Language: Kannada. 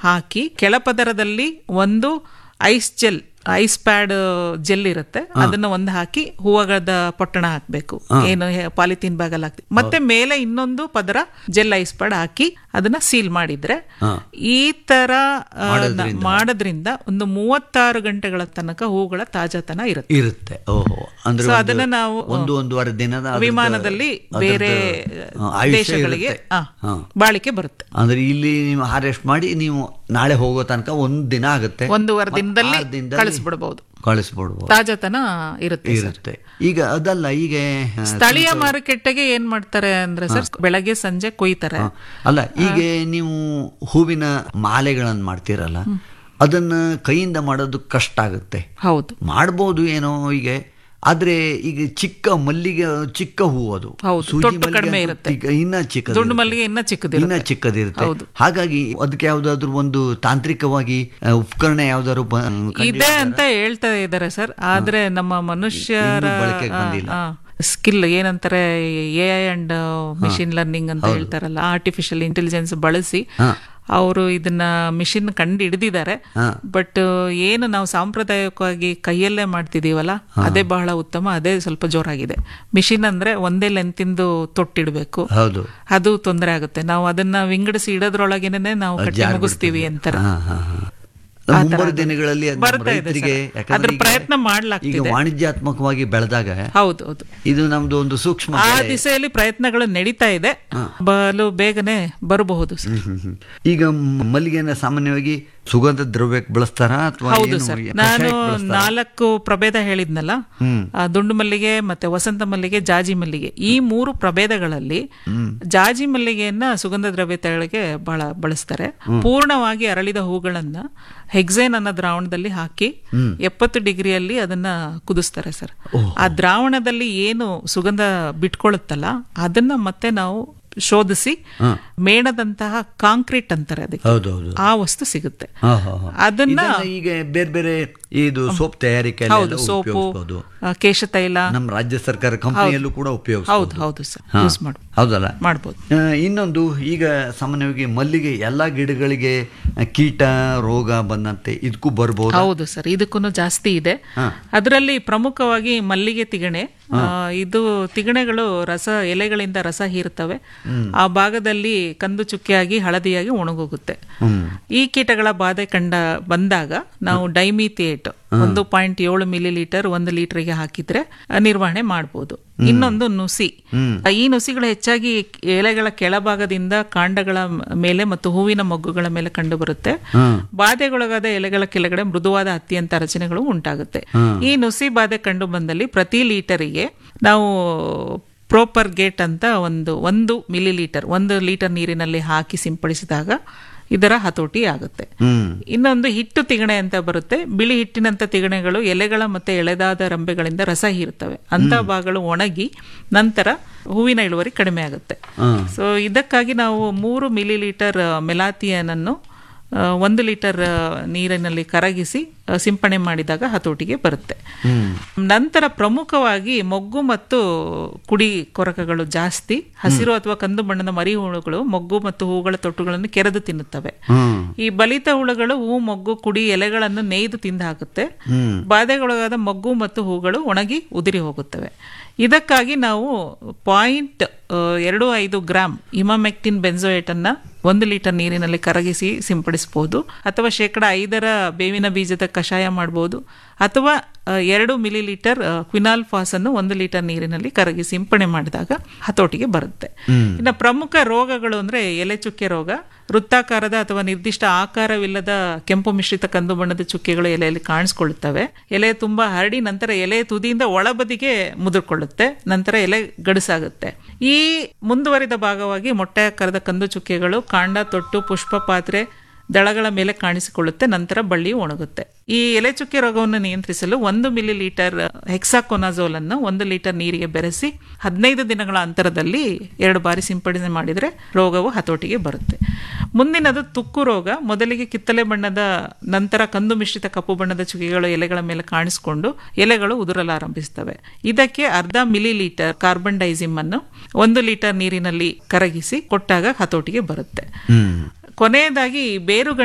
ಹಾಕಿ ಕೆಳಪದರದಲ್ಲಿ ಒಂದು ice gel ice pad gel ಇರುತ್ತೆ ಅದನ್ನ ಒಂದು ಹಾಕಿ ಹೂವಗದ ಪೊಟ್ಟಣ ಹಾಕ್ಬೇಕು ಏನು ಪಾಲಿಥೀನ್ ಬ್ಯಾಗ್ ಅಲ್ಲಿ ಹಾಕ್ತೀವಿ ಮತ್ತೆ ಮೇಲೆ ಇನ್ನೊಂದು ಪದರ ಜೆಲ್ ಐಸ್ ಪ್ಯಾಡ್ ಹಾಕಿ ಅದನ್ನ ಸೀಲ್ ಮಾಡಿದ್ರೆ ಈ ತರ ಆ, ನ- ಮಾಡೋದ್ರಿಂದ ಒಂದು ಮೂವತ್ತಾರು ಗಂಟೆಗಳ ತನಕ ಹೂಗಳ ತಾಜಾತನ ಇರುತ್ತೆ ಇರುತ್ತೆ ಓಹೋ ಅಂದ್ರೆ ಸೊ ಒಂದು- ಅದನ್ನ ನಾವು ಒಂದು ಒಂದೂವರೆ ದಿನದ ಅದ್ರದ್ದು- ವಿಮಾನದಲ್ಲಿ ಅದ್ರದ್ದು, ಬೇರೆ ಆ, ಆಯುಷ್ಯ ದೇಶಗಳಿಗೆ ಇರುತ್ತೆ. ಆ, ಹಾ. ಬಾಳಿಕೆ ಬರುತ್ತೆ ಅಂದ್ರೆ ಇಲ್ಲಿ ನೀವು ಹಾರೆಸ್ಟ್ ಮಾಡಿ ನೀವು ನಾಳೆ ಹೋಗೋ ತನಕ ಒಂದು ದಿನ ಆಗುತ್ತೆ ಒಂದೂವರೆ ಮತ್ತೆ ದಿನದಲ್ಲಿ ಆರು ದಿನದಲ್ಲಿ ಕಳಿಸ್ಬಿಡ್ಬೋದು ಕಳಿಸ್ಬಿಡ್ಬೋದು ತಾಜಾತನ ಇರುತ್ತೆ ಸರ್. ಇರುತ್ತೆ ಈಗ ಅದಲ್ಲ ಈಗ ಆ, ಸ್ಥಳೀಯ ಮಾರುಕಟ್ಟೆಗೆ ಏನ್ ಮಾಡ್ತಾರೆ ಅಂದ್ರೆ ಸರ್ ಬೆಳಗ್ಗೆ ಸಂಜೆ ಕೊಯ್ತಾರೆ ಅಲ್ಲ ಈಗ ನೀವು ಹೂವಿನ ಮಾಲೆಗಳನ್ನು ಮಾಡ್ತೀರಲ್ಲ ಅದನ್ನ ಕೈಯಿಂದ ಮಾಡೋದು ಕಷ್ಟ ಆಗುತ್ತೆ ಹೌದು ಮಾಡ್ಬೋದು ಏನೋ ಈಗ ಆದ್ರೆ ಈಗ ಚಿಕ್ಕ ಮಲ್ಲಿಗೆ ಚಿಕ್ಕ ಹೂ ಅದು ಹೌದು, ಸೂಜಿ ತೊಟ್ಟು ಮಲ್ಲಿಗೆ ಕಡಿಮೆ ಅಂತೂ ಇರುತ್ತೆ. ಈಗ ಇನ್ನ ಚಿಕ್ಕ ದುಂಡು ಮಲ್ಲಿಗೆ ಇನ್ನ ಚಿಕ್ಕದಿರುತ್ತೆ. ಇನ್ನ ಚಿಕ್ಕದಿರುತ್ತೆ ಹೌದು. ಹಾಗಾಗಿ ಅದಕ್ಕೆ ಯಾವ್ದಾದ್ರು ಒಂದು ತಾಂತ್ರಿಕವಾಗಿ ಆ, ಉಪಕರಣ ಯಾವ್ದಾದ್ರು ಬ- ಕಂಡು- ಇದೆ ಅಂತ ಹೇಳ್ತಾ ಇದ್ದಾರೆ ಸರ್ ಆದ್ರೆ ನಮ್ಮ ಮನುಷ್ಯರ ಇನ್ನೂ ಬಳಕೆಗೆ ಬಂದಿಲ್ಲ. ಸ್ಕಿಲ್ ಏನಂತಾರೆ A I and machine learning ಅಂತ ಹೇಳ್ತಾರಲ್ಲ ಆರ್ಟಿಫಿಷಿಯಲ್ ಇಂಟೆಲಿಜೆನ್ಸ್ ಬಳಸಿ ಅವರು ಇದನ್ನ ಮಿಷಿನ್ ಕಂಡು ಹಿಡಿದಿದ್ದಾರೆ ಬಟ್ ಏನು ನಾವು ಸಾಂಪ್ರದಾಯಿಕವಾಗಿ ಕೈಯಲ್ಲೇ ಮಾಡ್ತಿದೀವಲ್ಲ ಅದೇ ಬಹಳ ಉತ್ತಮ ಅದೇ ಸ್ವಲ್ಪ ಜೋರಾಗಿದೆ ಮಿಷಿನ್ ಅಂದ್ರೆ ಒಂದೇ ಲೆಂತಿಂದು ತೊಟ್ಟಿಡ್ಬೇಕು ಹೌದು ಅದು ತೊಂದರೆ ಆಗುತ್ತೆ ನಾವು ಅದನ್ನ ವಿಂಗಡಿಸಿ ಇಡೋದ್ರೊಳಗೇನೆ ನಾವು ಕಟ್ಟಿ ಜಾರ್ ಮುಗಿಸ್ತೀವಿ ಅಂತಾರೆ ಹಾ, ಹಾ, ಹಾ. ಆ ಮುಂಬರುವ ಥರದ್ದು. ದಿನಗಳಲ್ಲಿ ಅದು ನಮ್ಮ ಬರ್ತಾ ಇದೆ ರೈತರಿಗೆ ಸರ್. ಯಾಕಂದ್ರೆ ಅದ್ರ ಈಗ- ಪ್ರಯತ್ನ ಈಗ ಮಾಡ್ಲಾಗ್ತಿದೆ. ವಾಣಿಜ್ಯಾತ್ಮಕವಾಗಿ ಬೆಳೆದಾಗ ಹೌದು ಹೌದು ಇದು ನಮ್ದು ಒಂದು ಸೂಕ್ಷ್ಮ ಆ ಬೆಳೆ. ದಿಸೆಯಲ್ಲಿ ಪ್ರಯತ್ನಗಳು ನಡೀತಾ ಇದೆ ಬಲು ಬೇಗನೆ ಬರಬಹುದು ಸರ್. ಹ್ಮ್, ಹ್ಮ್, ಹ್ಮ್. ಈಗ ಮ್- ಮಲ್ಲಿಗೆನ ಸಾಮಾನ್ಯವಾಗಿ ಸುಗಂಧ ದ್ರವ್ಯಕ್ಕೆ ಬಳಸ್ತಾರ ಅಥವಾ ಹೌದು ಏನು ಸರ್ ಕಷಾಯಕ್ಕೆ ನಾನು ಬಳಸ್ತಾರಾ? ನಾಲ್ಕು ಪ್ರಭೇದ ಹೇಳಿದ್ನಲ್ಲ ಆ, ದುಂಡು ಮಲ್ಲಿಗೆ ಮತ್ತೆ ವಸಂತ ಮಲ್ಲಿಗೆ ಜಾಜಿ ಮಲ್ಲಿಗೆ ಈ ಮೂರು ಪ್ರಭೇದಗಳಲ್ಲಿ ಜಾಜಿ ಮಲ್ಲಿಗೆಯನ್ನ ಸುಗಂಧ ದ್ರವ್ಯ ತಯಾರಿಕೆ ಬಹಳ ಬಳಸ್ತಾರೆ ಪೂರ್ಣವಾಗಿ ಅರಳಿದ ಹೂಗಳನ್ನ ಹೆಕ್ಸೇನ್ ಅನ್ನೋ ದ್ರಾವಣದಲ್ಲಿ ಹಾಕಿ ಎಪ್ಪತ್ತು ಡಿಗ್ರಿಯಲ್ಲಿ ಅದನ್ನ ಕುದಿಸ್ತಾರೆ ಸರ್ ಆ ದ್ರಾವಣದಲ್ಲಿ ಏನು ಸುಗಂಧ ಬಿಟ್ಕೊಳ್ಳುತ್ತಲ್ಲ ಅದನ್ನ ಮತ್ತೆ ನಾವು ಶೋಧಿಸಿ ಮೇಣದಂತಹ ಕಾಂಕ್ರೀಟ್ ಅಂತಾರೆ ಅದಕ್ಕೆ ಹೌದು ಹೌದು ಆ ವಸ್ತು ಸಿಗುತ್ತೆ ಹಾ, ಹಾ, ಹಾ. ಅದನ್ನ ಇದನ್ನ ಈಗ ಬೇರೆ ಬೇರೆ ಇದು ಸೋಪ್ ತಯಾರಿಕೆ ಹೌದು ಸೋಪು ಆ, ಕೇಶತೈಲ ನಮ್ಮ ರಾಜ್ಯ ಸರ್ಕಾರ ಕಂಪನಿಯಲ್ಲೂ ಕೂಡ ಹೌದು ಉಪಯೋಗಿಸಬಹುದು ಹೌದು ಸರ್ ಹಾ. ಯೂಸ್ ಮಾಡ್ ಹೌದಲ್ಲ ಮಾಡ್ಬೋದು ಆ, ಇನ್ನೊಂದು ಈಗ ಸಾಮಾನ್ಯವಾಗಿ ಮಲ್ಲಿಗೆ ಎಲ್ಲಾ ಗಿಡಗಳಿಗೆ ಆ, ಕೀಟ ರೋಗ ಬಂದಂತೆ ಇದಕ್ಕೂ ಬರ್ಬೋದು ಹೌದು ಸರ್ ಇದಕ್ಕೂ ಜಾಸ್ತಿ ಇದೆ ಅದರಲ್ಲಿ ಪ್ರಮುಖವಾಗಿ ಮಲ್ಲಿಗೆ ತಿಗಣೆ ಆ, ಇದು ತಿಗಣೆಗಳು ರಸ ಎಲೆಗಳಿಂದ ರಸ ಹೀರುತ್ತವೆ ಆ ಭಾಗದಲ್ಲಿ ಕಂದು ಚುಕ್ಕೆಯಾಗಿ ಹಳದಿಯಾಗಿ ಒಣಗೋಗುತ್ತೆ ಈ ಕೀಟಗಳ ಬಾಧೆ ಕಂಡ ಬಂದಾಗ ನಾವು ಡೈಮಿಥಿಯೇಟ್ ಒಂದು ಪಾಯಿಂಟ್ ಏಳು ಮಿಲಿ ಲೀಟರ್ ಒಂದು ಲೀಟರ್ಗೆ ಹಾಕಿದ್ರೆ ಆ, ನಿರ್ವಹಣೆ ಮಾಡಬಹುದು ಇನ್ನೊಂದು ನುಸಿ ಈ ನುಸಿಗಳು ಹೆಚ್ಚಾಗಿ ಎಲೆಗಳ ಕೆಳಭಾಗದಿಂದ ಕಾಂಡಗಳ ಮೇಲೆ ಮತ್ತು ಹೂವಿನ ಮೊಗ್ಗುಗಳ ಮೇಲೆ ಕಂಡು ಬರುತ್ತೆ ಬಾಧೆಗೊಳಗಾದ ಎಲೆಗಳ ಕೆಳಗಡೆ ಮೃದುವಾದ ಹತ್ತಿಯಂತ ರಚನೆಗಳು ಉಂಟಾಗುತ್ತೆ ಈ ನುಸಿ ಬಾಧೆ ಕಂಡು ಬಂದಲ್ಲಿ ಪ್ರತಿ ಲೀಟರಿಗೆ ನಾವು ಪ್ರೋಪರ್ ಗೇಟ್ ಅಂತ ಒಂದು ಒಂದು ಮಿಲಿ ಲೀಟರ್ ಒಂದು ಲೀಟರ್ ನೀರಿನಲ್ಲಿ ಹಾಕಿ ಸಿಂಪಡಿಸಿದಾಗ ಇದರ ಹತೋಟಿ ಆಗುತ್ತೆ ಇನ್ನೊಂದು ಹಿಟ್ಟು ತಿಗಣೆ ಅಂತ ಬರುತ್ತೆ ಬಿಳಿ ಹಿಟ್ಟಿನಂತ ತಿಗಣೆಗಳು ಎಲೆಗಳ ಮತ್ತೆ ಎಳೆದಾದ ರಂಬೆಗಳಿಂದ ರಸ ಹೀರುತ್ತವೆ ಅಂತ ಭಾಗಗಳು ಒಣಗಿ ನಂತರ ಹೂವಿನ ಇಳುವರಿ ಕಡಿಮೆ ಆಗುತ್ತೆ ಸೊ ಇದಕ್ಕಾಗಿ ನಾವು ಮೂರು ಮಿಲಿ ಲೀಟರ್ ಮೆಲಾತಿಯನ್ ಅನ್ನು ಆ, ಒಂದು ಲೀಟರ್ ಆ, ನೀರಿನಲ್ಲಿ ಕರಗಿಸಿ ಆ, ಸಿಂಪಡಣೆ ಮಾಡಿದಾಗ ಹತೋಟಿಗೆ ಬರುತ್ತೆ ನಂತರ ಪ್ರಮುಖವಾಗಿ ಮೊಗ್ಗು ಮತ್ತು ಕುಡಿ ಕೊರಕಗಳು ಜಾಸ್ತಿ ಹಸಿರು ಅಥವಾ ಕಂದು ಬಣ್ಣದ ಮರಿ ಹುಳುಗಳು ಮೊಗ್ಗು ಮತ್ತು ಹೂಗಳ ತೊಟ್ಟುಗಳನ್ನು ಕೆರೆದು ತಿನ್ನುತ್ತವೆ ಈ ಬಲಿತ ಹುಳುಗಳು ಹೂ ಮೊಗ್ಗು ಕುಡಿ ಎಲೆಗಳನ್ನು ನೇಯ್ದು ತಿಂದು ಹಾಕುತ್ತೆ ಬಾಧೆಗೊಳಗಾದ ಮೊಗ್ಗು ಮತ್ತು ಹೂಗಳು ಒಣಗಿ ಉದುರಿ ಹೋಗುತ್ತವೆ ಇದಕ್ಕಾಗಿ ನಾವು ಪಾಯಿಂಟ್ ಎರಡು ಐದು ಗ್ರಾಮ್ ಇಮಾಮೆಕ್ಟಿನ್ ಬೆನ್ಸೋಯೇಟ್ ಅನ್ನ ಒಂದು ಲೀಟರ್ ನೀರಿನಲ್ಲಿ ಕರಗಿಸಿ ಸಿಂಪಡಿಸಬಹುದು ಅಥವಾ ಶೇಕಡ ಐದರ ಬೇವಿನ ಬೀಜದ ಕಷಾಯ ಮಾಡಬಹುದು ಅಥವಾ ಆ, ಎರಡು ಮಿಲಿ ಲೀಟರ್ ಕ್ವಿನಾಲ್ ಫಾಸ್ ಅನ್ನು ಒಂದು ಲೀಟರ್ ನೀರಿನಲ್ಲಿ ಕರಗಿ ಸಿಂಪಡಣೆ ಮಾಡಿದಾಗ ಹತೋಟಿಗೆ ಬರುತ್ತೆ ಇನ್ನು ಪ್ರಮುಖ ರೋಗಗಳು ಅಂದ್ರೆ ಎಲೆ ಚುಕ್ಕೆ ರೋಗ ವೃತ್ತಾಕಾರದ ಅಥವಾ ನಿರ್ದಿಷ್ಟ ಆಕಾರವಿಲ್ಲದ ಕೆಂಪು ಮಿಶ್ರಿತ ಕಂದು ಬಣ್ಣದ ಚುಕ್ಕೆಗಳು ಎಲೆಯಲ್ಲಿ ಕಾಣಿಸ್ಕೊಳ್ಳುತ್ತವೆ ಎಲೆ ತುಂಬಾ ಹರಡಿ ನಂತರ ಎಲೆ ತುದಿಯಿಂದ ಒಳಬದಿಗೆ ಮುದುರ್ಕೊಳ್ಳುತ್ತೆ ನಂತರ ಎಲೆ ಗಡುಸಾಗುತ್ತೆ ಈ ಮುಂದುವರಿದ ಭಾಗವಾಗಿ ಮೊಟ್ಟೆ ಆಕಾರದ ಕಂದು ಚುಕ್ಕೆಗಳು ಕಾಂಡ ತೊಟ್ಟು ಪುಷ್ಪ ಪಾತ್ರೆ ದಳಗಳ ಮೇಲೆ ಕಾಣಿಸಿಕೊಳ್ಳುತ್ತೆ ನಂತರ ಬಳ್ಳಿ ಒಣಗುತ್ತೆ ಈ ಎಲೆ ಚುಕ್ಕೆ ರೋಗವನ್ನು ನಿಯಂತ್ರಿಸಲು ಒಂದು ಮಿಲಿ ಲೀಟರ್ ಹೆಕ್ಸಾಕೊನಾಜೋಲ್ ಅನ್ನು ಒಂದು ಲೀಟರ್ ನೀರಿಗೆ ಬೆರೆಸಿ ಹದಿನೈದು ದಿನಗಳ ಅಂತರದಲ್ಲಿ ಎರಡು ಬಾರಿ ಸಿಂಪಡಣೆ ಮಾಡಿದರೆ ರೋಗವು ಹತೋಟಿಗೆ ಬರುತ್ತೆ ಮುಂದಿನದು ತುಕ್ಕು ರೋಗ ಮೊದಲಿಗೆ ಕಿತ್ತಲೆ ಬಣ್ಣದ ನಂತರ ಕಂದು ಮಿಶ್ರಿತ ಕಪ್ಪು ಬಣ್ಣದ ಚುಕ್ಕೆಗಳು ಎಲೆಗಳ ಮೇಲೆ ಕಾಣಿಸಿಕೊಂಡು ಎಲೆಗಳು ಉದುರಲಾರಂಭಿಸುತ್ತವೆ ಇದಕ್ಕೆ ಅರ್ಧ ಮಿಲಿ ಲೀಟರ್ ಕಾರ್ಬನ್ ಡೈಸಿಮ್ ಅನ್ನು ಒಂದು ಲೀಟರ್ ನೀರಿನಲ್ಲಿ ಕರಗಿಸಿ ಕೊಟ್ಟಾಗ ಹತೋಟಿಗೆ ಬರುತ್ತೆ ಕೊನೆಯದಾಗಿ ಬೇರುಗಂಟು